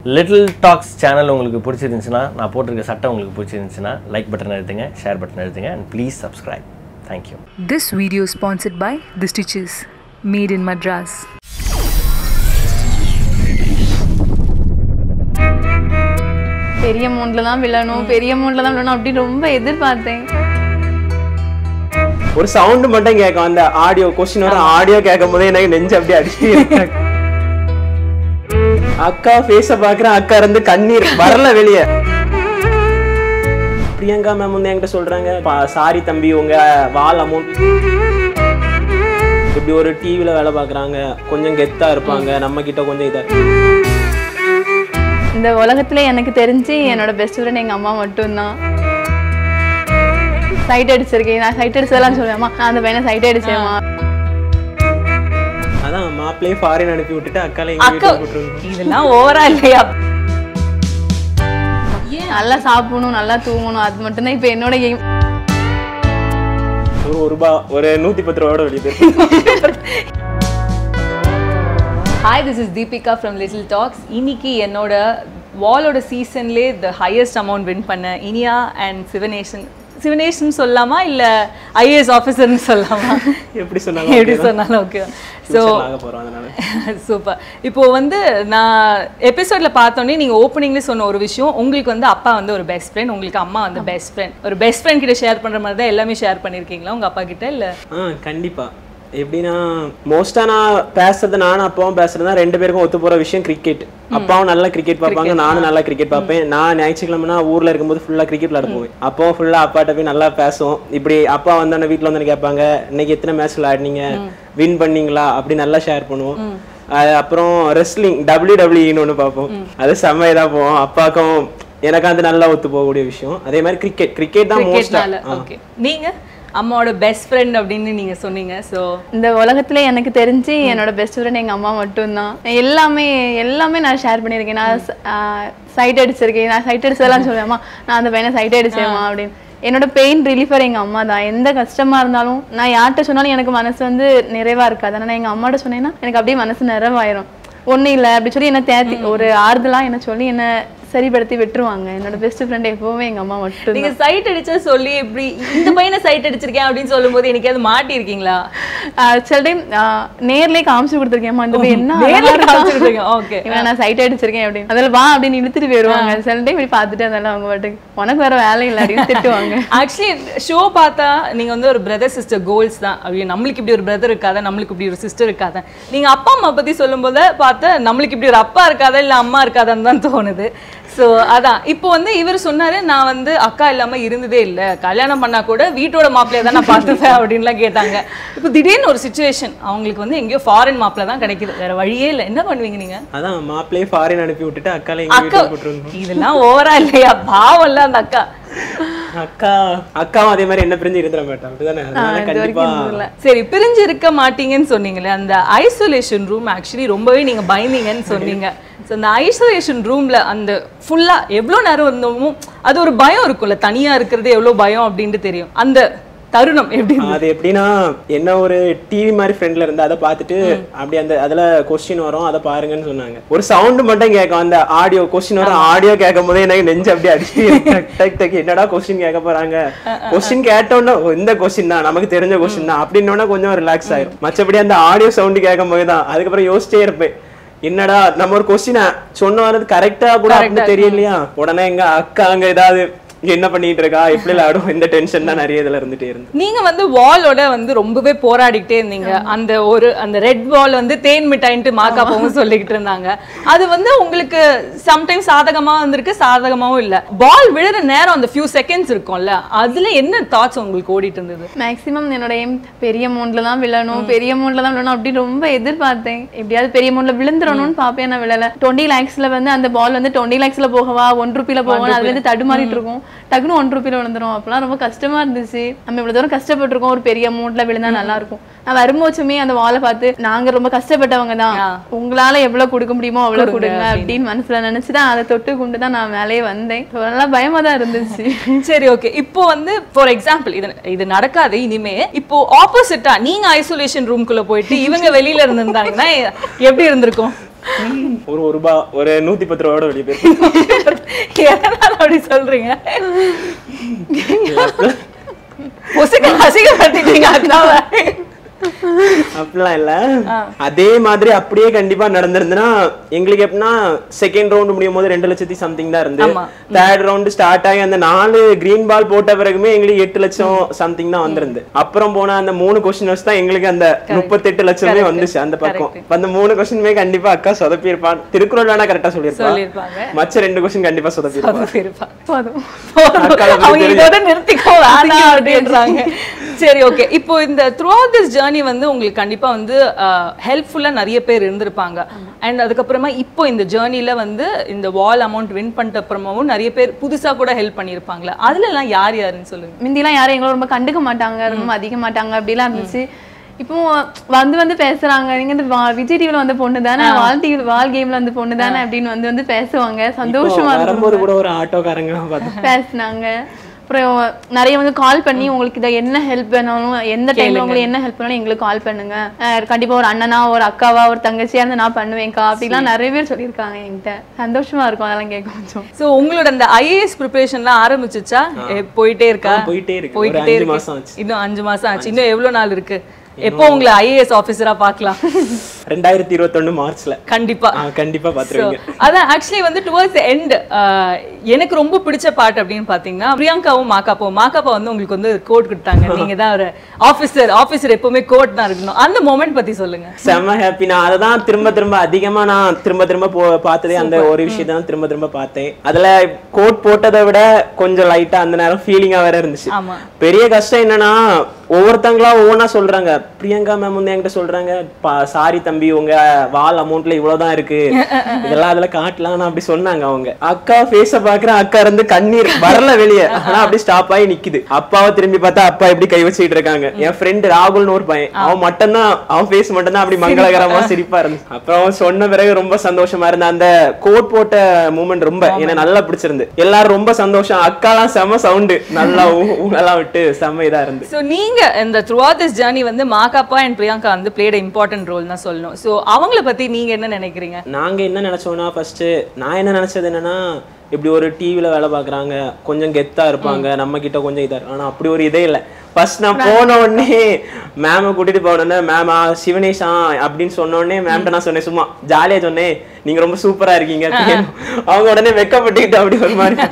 Little tax channel உங்களுக்கு பிடிச்சிருந்துச்சுன்னா நான் போட்டிருக்க சட்டம் உங்களுக்கு பிடிச்சிருந்துச்சுன்னா லைக் பட்டன் எழுதுங்க ஷேர் பட்டன் எழுதுங்க and please subscribe thank you This video is sponsored by The Stitches, made in Madras. பெரிய அமௌண்ட்ல தான் விழணும் பெரிய அமௌண்ட்ல தான் விழணும் அப்படின்னு ரொம்ப எதிர்பார்த்தேன் ஒரு சவுண்ட் மட்டும் கேட்கும் அந்த ஆடியோ கொஸ்டின் வர ஆடியோ கேட்கும் போதே எனக்கு நெஞ்சு அப்படியே அடிச்சுட்டே அக்கா ஃபேஸ பாக்குறேன் அக்கா இருந்து கண்ணீர் வரல வெளியே பிரியங்கா மேம் வந்து என்கிட்ட சொல்றாங்க சாரி தம்பி உங்க வால் அமௌண்ட் இப்படி ஒரு டிவில வேலை பார்க்கறாங்க கொஞ்சம் கெத்தா இருப்பாங்க நம்ம கிட்ட கொஞ்சம் இதா இந்த உலகத்துல எனக்கு தெரிஞ்சு என்னோட பெஸ்ட் ஃப்ரெண்ட் எங்க அம்மா மட்டும்தான் சைட் அடிச்சிருக்கேன் நான் சைட் அடிச்சதெல்லாம் சொல்லுவேம்மா நான் அந்த பையனை சைட் அடிச்சேம்மா அதான் மாப்பிள்ளையே ஃபாரின் அனுப்பி விட்டுட்டு அக்கால எங்க அக்கா வீட்டுக்கு கூட்டிட்டு இதெல்லாம் ஓவரா இல்லையா நல்லா சாப்பிடணும் நல்லா தூங்கணும் அது மட்டும்தான் இப்போ என்னோட எய்ம் ஒரு ஒரு ரூபா ஒரு நூத்தி பத்து ரூபாயோட வெளியே போயிருக்கு hi this is Deepika from little talks இன்னைக்கு என்னோட வாலோட சீசன்லே த ஹையஸ்ட் அமௌண்ட் வின் பண்ண இனியா அண்ட் சிவனேஷன் சிவனேஷன் சொல்லலாமா இல்ல ஐஏஎஸ் ஆஃபீஸர்னு சொல்லலாமா எப்படி சொன்னாலும் எப்படி சொன்னாலும் ஓகே ஸோ ஆக போறோம் அதனால சூப்பர் இப்போ வந்து நான் எபிசோட்ல பார்த்தோன்னே நீங்க ஓப்பனிங்ல சொன்ன ஒரு விஷயம் உங்களுக்கு வந்து அப்பா வந்து ஒரு பெஸ்ட் ஃப்ரெண்ட் உங்களுக்கு அம்மா வந்து பெஸ்ட் ஃப்ரெண்ட் ஒரு பெஸ்ட் ஃப்ரெண்ட் கிட்ட ஷேர் பண்ற மாதிரி தான் எல்லாமே ஷேர் பண்ணிருக்கீங்களா உங்க அப்பா கிட்ட இல்ல ஆ கண்டிப்பா எப்படின்னா மோஸ்டா நான் பேசுறது நானும் அப்பாவும் பேசுறதுனா ரெண்டு பேருக்கும் ஒத்து போற விஷயம் கிரிக்கெட் அப்பாவும் நல்லா கிரிக்கெட் பார்ப்பாங்க நானும் நல்லா கிரிக்கெட் பார்ப்பேன் நான் ஞாயிற்றுக்கிழமைனா ஊர்ல இருக்கும்போது ஃபுல்லா கிரிக்கெட் விளையாட போவேன் அப்பாவும் ஃபுல்லா அப்பாட்ட போய் நல்லா பேசுவோம் இப்படி அப்பா வந்தோடனே வீட்டுல வந்து கேட்பாங்க இன்னைக்கு எத்தனை மேட்ச் விளையாடினீங்க வின் பண்ணீங்களா அப்படி நல்லா ஷேர் பண்ணுவோம் அது அப்புறம் ரெஸ்லிங் டபிள்யூ டபிள்யூன்னு ஒன்று பார்ப்போம் அது செம்ம இதா போவோம் அப்பாக்கும் எனக்கு அது நல்லா ஒத்து போகக்கூடிய விஷயம் அதே மாதிரி கிரிக்கெட் கிரிக்கெட் தான் மோஸ்டா கிரிக்கெட்னால ஓகே நீங்க அம்மாவோட பெஸ்ட் ஃப்ரெண்ட் அப்படின்னு நீங்க சொன்னீங்க ஸோ இந்த உலகத்துல எனக்கு தெரிஞ்சு என்னோட பெஸ்ட் ஃப்ரெண்ட் எங்க அம்மா மட்டும்தான் எல்லாமே எல்லாமே நான் ஷேர் பண்ணியிருக்கேன் நான் சைட் அடிச்சிருக்கேன் நான் சைட் அடிச்சதெல்லாம் சொல்லுவேம்மா நான் அந்த பையனை சைட் அடிச்சேம்மா அப்படின்னு என்னோட பெயின் ரிலீஃபர் எங்க அம்மா தான் எந்த கஷ்டமா இருந்தாலும் நான் யார்கிட்ட சொன்னாலும் எனக்கு மனசு வந்து நிறைவா இருக்காது ஆனா நான் எங்க அம்மாட்ட சொன்னேன்னா எனக்கு அப்படியே மனசு நிறைவாயிரும் ஒண்ணும் இல்ல அப்படி சொல்லி என்ன தேத்தி ஒரு ஆறுதலா என்ன சொல்லி என்ன சரிப்படுத்தி விட்டுருவாங்க என்னோட பெஸ்ட் ஃப்ரெண்ட் எப்பவுமே எங்க அம்மா மட்டும் நீங்க சைட் அடிச்சா சொல்லி இப்படி இந்த பையனை சைட் அடிச்சிருக்கேன் அப்படின்னு சொல்லும்போது எனக்கு அது மாட்டிருக்கீங்களா சில டைம் நேர்லயே காமிச்சு கொடுத்துருக்கேன் இந்த பையன் என்ன நேர்ல அழகா இருக்கான். காமிச்சிருக்கீங்க, okay. இவனை நான் சைட் அடிச்சிருக்கேன் அப்படின்னு அதில் வா அப்படின்னு இழுத்துட்டு போயிருவாங்க சில டைம் இப்படி பார்த்துட்டு அதெல்லாம் அவங்க பாட்டுக்கு உனக்கு வேற வேலை இல்லை அப்படின்னு திட்டுவாங்க ஆக்சுவலி ஷோ பார்த்தா நீங்க வந்து ஒரு பிரதர் சிஸ்டர் கோல்ஸ் தான் ஐயோ நம்மளுக்கு இப்படி ஒரு பிரதர் இருக்காத நம்மளுக்கு இப்படி ஒரு சிஸ்டர் இருக்காத நீங்க அப்பா அம்மா பத்தி சொல்லும்போது பார்த்தா நம்மளுக்கு இப்படி ஒரு அப்பா இருக்காதா இல்ல அம்மா இருக்காதான்னு தான் தோணுது ஸோ அதான் இப்போ வந்து இவர் சொன்னாரு நான் வந்து அக்கா இல்லாம இருந்ததே இல்ல கல்யாணம் பண்ணா கூட வீட்டோட மாப்பிள்ளைய தான் நான் பார்த்துப்பேன் அப்படின்லாம் கேட்டாங்க இப்போ திடீர்னு ஒரு சுச்சுவேஷன் அவங்களுக்கு வந்து எங்கேயோ ஃபாரின் மாப்பிள்ளை தான் கிடைக்குது வேற வழியே இல்லை என்ன பண்ணுவீங்க நீங்க அதான் மாப்பிள்ளையே ஃபாரின் அனுப்பி விட்டுட்டு அக்கால எங்க அக்கா வீட்டுக்கு கூட்டிட்டு இதெல்லாம் ஓவரா இல்லையா பாவம் இல்ல அந்த அக்கா அக்கா அக்காவும் அதே மாதிரி என்ன பிரிஞ்சு இருந்துட மாட்டான் அப்படிதானே அதனால கண்டிப்பா சரி பிரிஞ்சு இருக்க மாட்டீங்கன்னு சொன்னீங்களே அந்த ஐசோலேஷன் ரூம் ஆக்சுவலி ரொம்பவே நீங்க பயந்தீங்கன்னு சொன்னீங்க ஸோ அந்த ஐசோலேஷன் ரூம்ல அந்த ஃபுல்லா எவ்வளோ நேரம் இருந்தோமோ அது ஒரு பயம் இருக்கும்ல தனியா இருக்கிறது எவ்வளோ பயம் அப்படின்ட்டு தெரியும் அந்த தருணம் எப்படி அது எப்படின்னா என்ன ஒரு டிவி மாதிரி ஃப்ரெண்ட்ல இருந்து அதை பார்த்துட்டு அப்படி அந்த அதுல கொஸ்டின் வரும் அதை பாருங்கன்னு சொன்னாங்க ஒரு சவுண்ட் மட்டும் கேட்கும் அந்த ஆடியோ கொஸ்டின் வர ஆடியோ கேட்கும் போதே எனக்கு நெஞ்சு அப்படியே அடிச்சு டக் டக் என்னடா கொஸ்டின் கேட்க போறாங்க கொஸ்டின் கேட்டோன்னா "ஓ, இந்த கொஸ்டின் தான் நமக்கு தெரிஞ்ச கொஸ்டின் தான் அப்படின்னோன்னா கொஞ்சம் ரிலாக்ஸ் ஆயிரும் மற்றபடி அந்த ஆடியோ சவுண்ட் கேட்கும் போது தான் அதுக்கப்புறம் யோசிச்சே இருப்பேன் என்னடா நம்ம ஒரு கொஸ்டினை சொன்ன வரது கரெக்டா கூட அப்படின்னு தெரியலையா உடனே எங்க அக்கா அங்க ஏதாவது என்ன பண்ணிட்டு இருக்கா எப்படி விளையாடும் இந்த டென்ஷன் தான் நிறைய இதுல இருந்துட்டே இருந்து நீங்க வந்து வாலோட வந்து ரொம்பவே போராடிக்கிட்டே இருந்தீங்க அந்த ஒரு அந்த ரெட் வால் வந்து தேன் மிட்டாயின்ட்டு மாக்காப்பாவும் சொல்லிக்கிட்டு இருந்தாங்க அது வந்து உங்களுக்கு சம்டைம்ஸ் சாதகமா வந்திருக்கு சாதகமாவும் இல்ல பால் விழுற நேரம் அந்த ஃபியூ செகண்ட்ஸ் இருக்கும்ல அதுல என்ன தாட்ஸ் உங்களுக்கு ஓடிட்டு இருந்தது மேக்ஸிமம் என்னோட எய்ம் பெரிய அமௌண்ட்ல தான் விழணும் பெரிய அமௌண்ட்ல தான் விழணும் அப்படின்னு ரொம்ப எதிர்பார்த்தேன் எப்படியாவது பெரிய அமௌண்ட்ல விழுந்துடணும்னு பாப்பேன் நான் விழல டுவெண்ட்டி லேக்ஸ்ல வந்து அந்த பால் வந்து டுவெண்ட்டி லேக்ஸ்ல போகவா ஒன் ருப்பில போகவா அதுல இருந்து தடுமாறிட்டு இருக்கும் டக்குனு ஒன் ருப்பில விழுந்துரும் அப்பெல்லாம் ரொம்ப கஷ்டமா இருந்துச்சு நம்ம இவ்வளவு தூரம் கஷ்டப்பட்டிருக்கோம் ஒரு பெரிய அமௌண்ட்ல விழுந்தா நல்லா இருக்கும் நான் வரும்போச்சுமே அந்த வாலை பார்த்து நாங்க ரொம்ப கஷ்டப்பட்டவங்க தான் உங்களால எவ்வளவு கொடுக்க முடியுமோ அவ்வளவு கொடுங்க அப்படின்னு மனசுல நினைச்சுதான் அதை தொட்டு கொண்டு தான் நான் மேலேயே வந்தேன் So, நல்லா பயமா தான் இருந்துச்சு சரி ஓகே இப்போ வந்து ஃபார் எக்ஸாம்பிள் இது இது நடக்காது இனிமே இப்போ ஆப்போசிட்டா நீங்க ஐசோலேஷன் ரூம்குள்ள போயிட்டு இவங்க வெளியில இருந்திருந்தாங்கன்னா எப்படி இருந்திருக்கும் ஒரு ஒரு ரூபா ஒரு நூத்தி பத்து ரூபாயோட வெளியே போயிருக்கேன் எதனால அப்படி சொல்றீங்க பொசுக்கு அசிங்கப்படுத்திட்டீங்க அக்காவை அப்படிலாம் இல்ல அதே மாதிரி அப்படியே கண்டிப்பா நடந்திருந்துன்னா எங்களுக்கு எப்படின்னா செகண்ட் ரவுண்ட் முடியும் போது ரெண்டு லட்சத்தி சம்திங் தான் இருந்து ஆமா. தேர்ட் ரவுண்ட் ஸ்டார்ட் ஆகி அந்த நாலு கிரீன் பால் போட்ட பிறகுமே எங்களுக்கு எட்டு லட்சம் சம்திங் தான் வந்திருந்து அப்புறம் போன அந்த மூணு கொஸ்டின் தான் எங்களுக்கு அந்த முப்பத்தெட்டு லட்சமே Correct. வந்துச்சு அந்த பக்கம் Correct. இப்ப அந்த மூணு கொஸ்டினுமே கண்டிப்பா அக்கா சொதப்பி இருப்பான் திருக்குறள் வேணா கரெக்டா சொல்லியிருப்பா சொல்லியிருப்பாங்க. மச்ச ரெண்டு கொஸ்டின் கண்டிப்பா சொதப்பி இருப்பா இருப்பா போதும் போதும். அக்காவை பத்தி அவங்க தெரியும். இதோட நிறுத்திக்கோ வேணாம் அப்படின்றாங்க சரி ஓகே இப்போ இந்த த்ரூ திஸ் ஜேர்னி வந்து உங்களுக்கு கண்டிப்பா வந்து ஹெல்ப்ஃபுல்லா நிறைய பேர் இருந்திருப்பாங்க அண்ட் அதுக்கப்புறமா இப்போ இந்த ஜேர்னில வந்து இந்த வால் அமௌண்ட் வின் பண்ணிட்ட அப்புறமாவும் நிறைய பேர் புதுசா கூட ஹெல்ப் பண்ணியிருப்பாங்களா அதுல எல்லாம் யார் யாருன்னு சொல்லுங்க முந்திலாம் யாரும் எங்களை ரொம்ப கண்டுக்க மாட்டாங்க ரொம்ப மதிக்க மாட்டாங்க அப்படிலாம் இருந்துச்சு இப்போ வந்து வந்து பேசுறாங்க நீங்க இந்த வா- விஜய் டிவில வந்த பொண்ணு தானே வால் டிவி வால் கேம்ல வந்த பொண்ணு தானே அப்படின்னு வந்து வந்து பேசுவாங்க சந்தோஷமா இப்போ வரும்போது இருக்கும் கூட ஒரு ஆட்டோக்காரங்க பார்த்தேன் பேசுனாங்க அப்புறம் நிறைய வந்து கால் பண்ணி உங்களுக்கு இதை என்ன ஹெல்ப் வேணாலும் எந்த டைம்ல உங்களுக்கு என்ன ஹெல்ப் வேணாலும் எங்களுக்கு கால் பண்ணுங்க அஹ் கண்டிப்பா ஒரு அண்ணனா ஒரு அக்காவா ஒரு தங்கச்சியா இருந்து நான் பண்ணுவேன்க்கா அப்படிலாம் நிறைய பேர் சொல்லியிருக்காங்க என்கிட்ட சந்தோஷமா இருக்கும் அதெல்லாம் கேட்க கொஞ்சம் சோ உங்களோட அந்த ஐஏஎஸ் ப்ரிப்பரேஷன்லாம் ஆரம்பிச்சிச்சா எ- போயிட்டே இருக்கா ஆ, போயிட்டே இருக்கு. ஒரு போய்கிட்டே அஞ்சு இருக்கு. மாசம் ஆச்சு. இன்னும் அஞ்சு மாசம் ஆச்சு இன்னும் எவ்வளவு நாள் இருக்கு எப்போ உங்களை ஐஏஎஸ் ஆபீசரா பார்க்கலாம் ரெண்டாயிரத்தி இருபத்தொன்னு மார்ச்ல கண்டிப்பா ஆ, கண்டிப்பா So, பாத்துருவீங்க அதான் ஆக்சுவலி வந்து டுவர்ட்ஸ் எண்ட் எனக்கு ரொம்ப பிடிச்ச பாட்டு அப்படின்னு பாத்தீங்கன்னா பிரியங்காவும் மாக்காப்பாவும் மாக்காப்பா வந்து உங்களுக்கு வந்து கோட் கொடுத்தாங்க நீங்க தான் ஒரு ஆபீசர் ஆபீசர் எப்பவுமே கோட் தான் இருக்கணும் அந்த மொமெண்ட் பத்தி சொல்லுங்க செம்ம ஹாப்பி நான் அதை தான் திரும்ப திரும்ப அதிகமா நான் திரும்ப திரும்ப போ பார்த்ததே அந்த ஒரு விஷயத்தை தான் திரும்ப திரும்ப பார்த்தேன் அதுல கோட் போட்டதை விட கொஞ்சம் லைட்டா அந்த நேரம் ஃபீலிங்கா வேற இருந்துச்சு ஆமா பெரிய கஷ்டம் என்னன்னா ஒவ்வொருத்தங்களா ஒவ்வொன்றா சொல்றாங்க பிரியங்கா மேம் வந்து என்கிட்ட சொல்றாங்க சாரி தம்பி உங்க வால் அமௌண்ட்ல இவ்வளவுதான் இருக்கு இதெல்லாம் அதுல காட்டலாம் அப்படி சொன்னாங்க அவங்க அக்கா ஃபேஸ பாக்குறேன் அக்கா இருந்து கண்ணீர் வரல வெளியே ஆனா அப்படி ஸ்டாப் ஆகி நிக்குது அப்பாவை திரும்பி பார்த்தா அப்பா இப்படி கை வச்சுட்டு இருக்காங்க என் ஃப்ரெண்ட் ராகுல்னு ஒரு பையன் அவன் மட்டும்தான் அவன் ஃபேஸ் மட்டும்தான் அப்படி மங்களகரமா சிரிப்பா இருந்துச்சு அப்புறம் அவன் சொன்ன பிறகு ரொம்ப சந்தோஷமா இருந்த அந்த கோட் போட்ட மூமெண்ட் ரொம்ப எனக்கு நல்லா பிடிச்சிருந்து எல்லாரும் ரொம்ப சந்தோஷம் அக்காலாம் செம சவுண்டு நல்லா ஊ- ஊழலாம் விட்டு செம இதா இருந்து ஸோ நீங்க இந்த த்ரூ திஸ் ஜேர்னி வந்து மாகாப்பா அண்ட் பிரியங்கா வந்து பிளேட் இம்பார்ட்டன்ட் ரோல் தான் சொல்லணும் ஸோ அவங்கள பத்தி நீங்க என்ன நினைக்கிறீங்க நாங்க என்ன நினைச்சோம்னா ஃபர்ஸ்ட் நான் என்ன நினைச்சது என்னன்னா இப்படி ஒரு டிவில வேலை பார்க்கறாங்க கொஞ்சம் கெத்தா இருப்பாங்க நம்ம கிட்ட கொஞ்சம் இதா இருக்கு. ஆனா அப்படி ஒரு இதே இல்ல ஃபர்ஸ்ட் நான் போன உடனே மேம கூட்டிட்டு போனோடனே மேமா சிவனேஷா அப்படின்னு சொன்ன உடனே மேம்கிட்ட நான் சொன்னேன் சும்மா ஜாலியா சொன்னேன் நீங்க ரொம்ப சூப்பரா இருக்கீங்க அப்படின்னு. அவங்க உடனே வெக்கப்பட்டுக்கிட்டு அப்படி ஒரு மாதிரி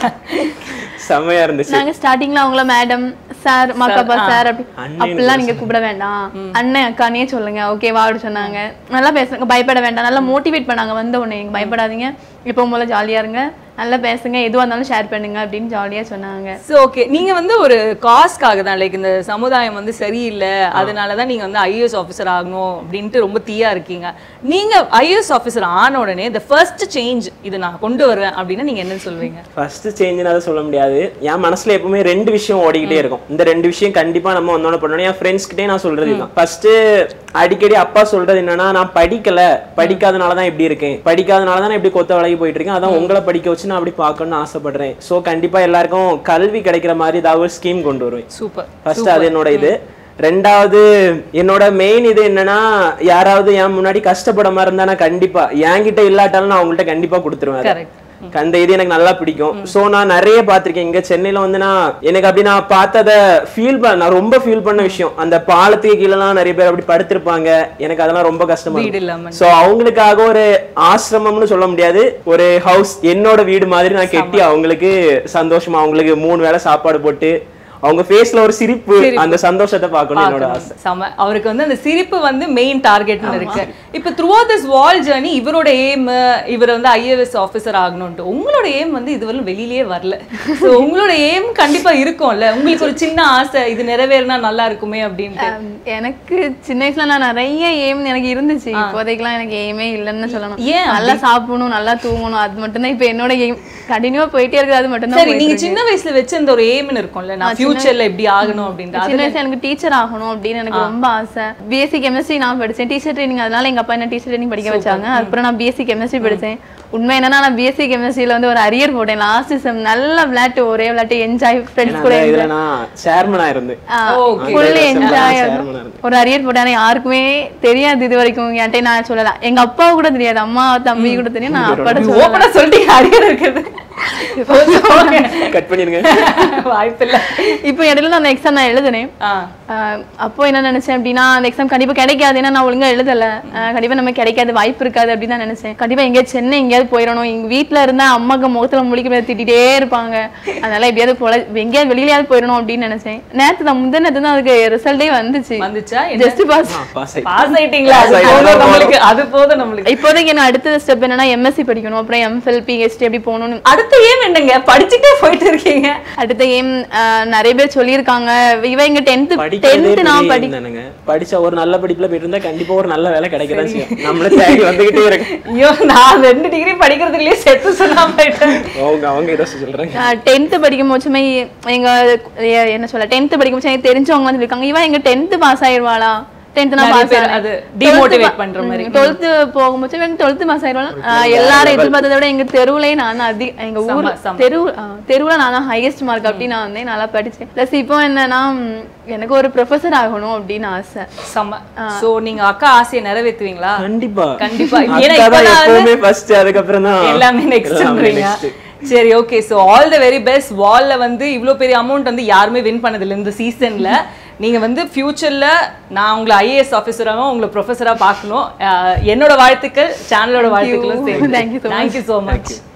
செமையா இருந்துச்சு நாங்க ஸ்டார்டிங்ல அவங்கள மேடம் சார் மாக்காப்பா சார் அப்படி அண்ணன் அப்படிலாம் நீங்க கூப்பிட வேண்டாம் அண்ணன் அக்கானே சொல்லுங்க ஓகேவா அப்படி சொன்னாங்க நல்லா பேசுங்க பயப்பட வேண்டாம் நல்லா மோட்டிவேட் பண்ணாங்க வந்த உடனே நீங்க பயப்படாதீங்க இப்போ போல ஜாலியா இருங்க நல்லா பேசுங்க எதுவா இருந்தாலும் ஷேர் பண்ணுங்க அப்படின்னு ஜாலியா சொன்னாங்க ஸோ ஓகே நீங்க வந்து ஒரு காஸ்க்காக தான் லைக் இந்த சமுதாயம் வந்து சரியில்லை அதனால தான் நீங்க வந்து ஐஏஎஸ் ஆஃபீஸர் ஆகணும் அப்படின்ட்டு ரொம்ப தீயா இருக்கீங்க நீங்க ஐஏஎஸ் ஆஃபீஸர் ஆன உடனே த ஃபர்ஸ்ட் சேஞ்ச் இது நான் கொண்டு வருவேன் அப்படின்னா நீங்க என்ன சொல்வீங்க ஃபர்ஸ்ட் சேஞ்சுன்னு அதை சொல்ல முடியாது என் மனசுல எப்பவுமே ரெண்டு விஷயம் ஓடிக்கிட்டே இருக்கும் இந்த ரெண்டு விஷயம் கண்டிப்பா நம்ம ஒன்னோட பண்ணணும் என் ஃப்ரெண்ட்ஸ் கிட்டே நான் சொல்றது இதுதான் ஃபர்ஸ்ட் அடிக்கடி அப்பா சொல்றது என்னன்னா நான் படிக்கல படிக்காதனால தான் இப்படி இருக்கேன் படிக்காதனால தான் நான் இப்படி கொத்த வேலைக்கு போயிட்டு இருக்கேன் அதான் உங்களை படிக்க வச்சு நான் அப்படி பார்க்கணும்னு ஆசைப்படுறேன் ஸோ கண்டிப்பா எல்லாருக்கும் கல்வி கிடைக்கிற மாதிரி ஏதாவது ஒரு ஸ்கீம் கொண்டு வருவேன் சூப்பர் ஃபர்ஸ்ட் அது என்னோட இது ரெண்டாவது என்னோட மெயின் இது என்னன்னா யாராவது என் முன்னாடி கஷ்டப்பட மாதிரி இருந்தா நான் கண்டிப்பா என்கிட்ட இல்லாட்டாலும் நான் அவங்கள்ட்ட கண்டிப்பா கொடுத்துருவேன் அதை. கரெக்ட் அந்த இது எனக்கு நல்லா பிடிக்கும் சோ நான் நிறைய பார்த்திருக்கேன் இங்க சென்னையில வந்து நான் எனக்கு அப்படி நான் பார்த்தத ஃபீல் பண்ண நான் ரொம்ப ஃபீல் பண்ண விஷயம் அந்த பாலத்துக்கு கீழலாம் நிறைய பேர் அப்படி படுத்திருப்பாங்க எனக்கு அதெல்லாம் ரொம்ப கஷ்டமா வீடு இல்லாம சோ அவங்களுக்காக ஒரு ஆசிரமம்னு சொல்ல முடியாது ஒரு ஹவுஸ் என்னோட வீடு மாதிரி நான் கெட்டி அவங்களுக்கு சந்தோஷமா அவங்களுக்கு மூணு வேளை சாப்பாடு போட்டு அவங்க ஃபேஸ்ல ஒரு சிரிப்பு அந்த சந்தோஷத்தை பார்க்கணும் என்னோட ஆசை செம அவருக்கு வந்து அந்த சிரிப்பு வந்து மெயின் டார்கெட்னு இருக்கு இப்போ த்ரூ திஸ் வால் ஜேர்னி இவரோட எய்ம் இவர் வந்து ஐஏஎஸ் ஆஃபீஸர் ஆகணும்ட்டு உங்களோட எய்ம் வந்து இதுவரை வெளியிலேயே வரல ஸோ உங்களோட எய்ம் கண்டிப்பா இருக்கும்ல உங்களுக்கு ஒரு சின்ன ஆசை இது நிறைவேறினா நல்லா இருக்குமே அப்படின்ட்டு Um, எனக்கு சின்ன வயசுல நான் நிறைய எய்ம் எனக்கு இருந்துச்சு இப்போதைக்கெல்லாம் எனக்கு எய்மே இல்லைன்னு தான் சொல்லணும் ஏன் நல்லா சாப்பிடணும் நல்லா தூங்கணும் அது மட்டும்தான் இப்போ என்னோட எய்ம் கண்டினியூவா போயிட்டே இருக்குது அது மட்டும்தான் சரி போயிட்டு நீங்க இருக்கு. சின்ன வயசுல வச்சிருந்த ஒரு எய்ம்னு இருக்கும்ல நான் ஃபியூச்சர்ல இப்படி ஆகணும் அப்படின்ட்டு சின்ன வயசுல எனக்கு டீச்சர் ஆகணும் அப்படின்னு எனக்கு ரொம்ப ஆசை பிஎஸ்சி கெமிஸ்ட்ரி நான் படிச்சேன் டீச்சர் ட்ரைனிங் அதனால எங்க அப்பா என்ன டீச்சர் ட்ரைனிங் படிக்க வச்சாங்க அப்புறம் நான் பிஎஸ்சி கெமிஸ்ட்ரி படிச்சேன் உண்மை என்னன்னா நான் பிஎஸ்சி கெமிஸ்ட்ரியில வந்து ஒரு அரியர் போட்டேன் லாஸ்ட் செம் நல்ல விளையாட்டு ஒரே விளையாட்டு என்ஜாய் ஃப்ரெண்ட்ஸ் கூட இதுல நான் சேர்மனா இருந்தேன் Okay. ஃபுல்லி அந்த என்ஜாய் chairman ஆ இருந்தேன். ஒரு அரியர் போட்டேன் ஆனா யாருக்குமே தெரியாது இது வரைக்கும் என்கிட்ட நான் சொல்லல எங்க அப்பா கூட தெரியாது அம்மா தம்பி கூட தெரியும் நான் அப்பாட்ட சொல்லல ஓப்பனா சொல்லிட்டீங்க அரியர் இருக்குது கட் பண்ணிருங்க வாய்ப்பில்லை இப்போ இடையில நான் எக்ஸாம் நான் எழுதுனேன் ஆ ஆஹ் அப்போ என்ன நினைச்சேன் அப்படின்னா அந்த எக்ஸாம் கண்டிப்பா கிடைக்காது ஏன்னா நான் ஒழுங்கா எழுதல ஆஹ் கண்டிப்பா நம்ம கிடைக்காது வாய்ப்பு இருக்காது அப்படின்னு தான் நினைச்சேன் கண்டிப்பா எங்கேயாவது சென்னை எங்கேயாவது போயிடணும் எங்க வீட்ல இருந்தா அம்மாக்கு முகத்துல முழிக்க முடியாது திட்டிட்டே இருப்பாங்க அதனால எப்படியாவது போல எங்கேயாவது வெளியிலயாவது போயிடணும் அப்படின்னு நினைச்சேன் நேத்து தான் முந்தின நேத்து தான் அதுக்கு ரிசல்ட்டே வந்துச்சு வந்துச்சா ஜஸ்ட் பாஸ் பாஸ் பாஸ் ஆயிட்டீங்களா அது Pass போதும் ஆயிட்டா நம்மளுக்கு அது போதும் நம்மளுக்கு இப்போதைக்கு என்ன அடுத்த ஸ்டெப் என்னன்னா எம்எஸ்சி படிக்கணும் அப்புறம் எம்ஃபில் பிஹெச்டி எப்படி போகணும்னு அடுத்த ஏம் என்னங்க படிச்சுட்டே போயிட்டு இருக்கீங்க அடுத்த ஏம் நிறைய பேர் சொல்லியிருக்காங்க இவ இங்க டென்த் படிக்கிறதே டென்த் நான் பெரிய படி aim தானுங்க படிச்சா ஒரு நல்ல படிப்புல போயிட்டு இருந்தா கண்டிப்பா ஒரு நல்ல வேலை கிடைக்கதான் செய்யும் நம்மள தேடி வந்துகிட்டே இருக்கு ஐயோ நான் ரெண்டு டிகிரி படிக்கிறதுலயே செத்து சொல்லாம போயிட்டேன் அவங்க அவங்க ஏதோ சொல்றாங்க டென்த்து படிக்கும் போச்சுமே எங்க எ- என்ன சொல்ல டென்த்து படிக்கும் போச்சு எனக்கு தெரிஞ்சவங்க வந்து இருக்காங்க இவன் எங்க டென்த்து பாஸ் ஆயிடுவாளா டென்த் நான் நிறைய பாஸ் பேர் அது demotivate பண்ற மாதிரி. டுவெல்த்து போகும்போது இவன் டுவெல்த்து பாஸ் ஆயிடுவாளா ஆஹ் எல்லாரும் எதிர்பார்த்ததை விட எங்க தெருவுலயே நான் தான் அதிக எங்க ஊர்ல செம்ம, செம்ம. தெரு ஆஹ் தெருவுல நான் தான் ஹையஸ்ட் மார்க் அப்படி நான் வந்தேன் நல்லா படிச்சேன் ப்ளஸ் இப்போ என்னன்னா ம், எனக்கு ஒரு ப்ரொஃபஸர் ஆகணும் அப்படின்னு ஆசை செம்ம சோ நீங்க அக்கா ஆசையை நிறைவேத்துவீங்களா கண்டிப்பா கண்டிப்பா. ஏன்னா அக்கா இப்ப தான் நான் வந்து- எப்பவுமே ஃபர்ஸ்ட் அதுக்கப்புறம் தான் எல்லாமே நெக்ஸ்ட்ன்றீங்க சரி okay so all the very best வால்ல வந்து இவ்ளோ பெரிய அமௌண்ட் வந்து யாருமே வின் பண்ணதில்லை இந்த சீசன்ல நீங்க வந்து ஃபியூச்சர்ல நான் உங்களை ஐஏஎஸ் ஆஃபீஸராகவும் உங்களை ப்ரொஃபஸரா பார்க்கணும் அஹ் என்னோட வாழ்த்துக்கள் சேனலோட வாழ்த்துக்களும் Thank you so much. Thank you so much